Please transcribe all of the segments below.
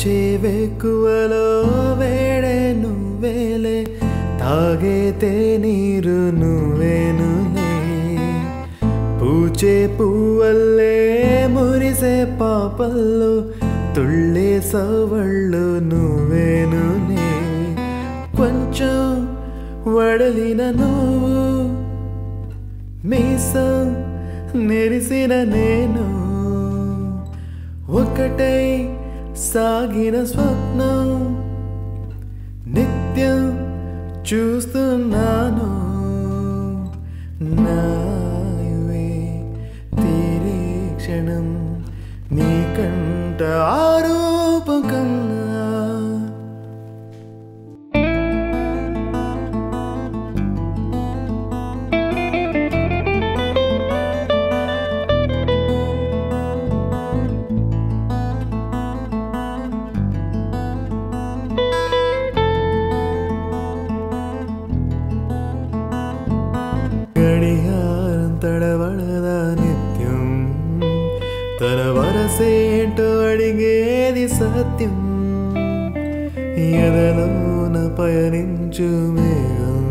లేచే వెక్కువలో వేడే నువ్వేలే తాగేతే నీరు నువ్వేనులే పూచే పువ్వల్లే మురిసే పాపల్లో తుళ్ళే సవళ్ళు నువ్వేనులే కొంచెం వడలిన నువ్వు మీసం నెరిసిన నేను ఒకటై సాగిన స్వప్నం నిత్యం చూస్తున్నాను నాయువే తీరే క్షణం నీకంట ఆరూపం కన్నా గడియారం తడబడదా నిత్యం తన వరసేంటో అడిగేది సత్యం ఎదలోన పయనించు మేఘం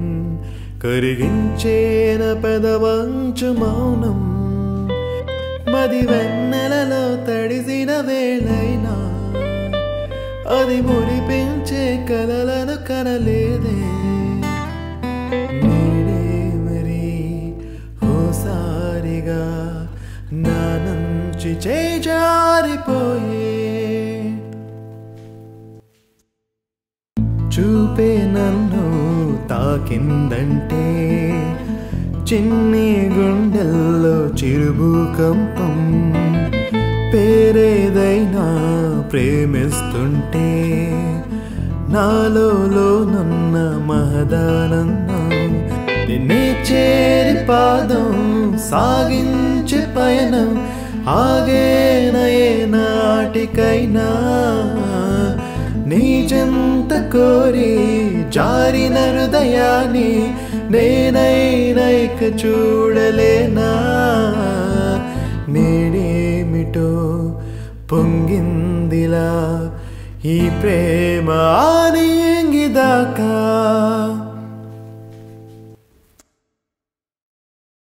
కరిగించేన పెదవంచు మౌనం మది వెన్నెలలో తడిసిన వేళైనా అది మురిపించే కలలను కనలేదే నీడే మరి ఓసారిగా నా నుంచి చేజారిపోయే చూపే నన్ను తాకిందంటే చిన్ని గుండెల్లో చిరుభూకంపం పేరేదైనా ప్రేమిస్తుంటే నాలో లోనున్న మహదానందం నిన్నే చేరి పాదం సాగించే పయనం ఆగేనయే నాటికైనా నీ చెంత కోరి జారిన హృదయాన్ని నేనైనైక చూడలేనా నేడేమిటో పొంగిందిలా ఈ ప్రేమ ఆనింగిదాకా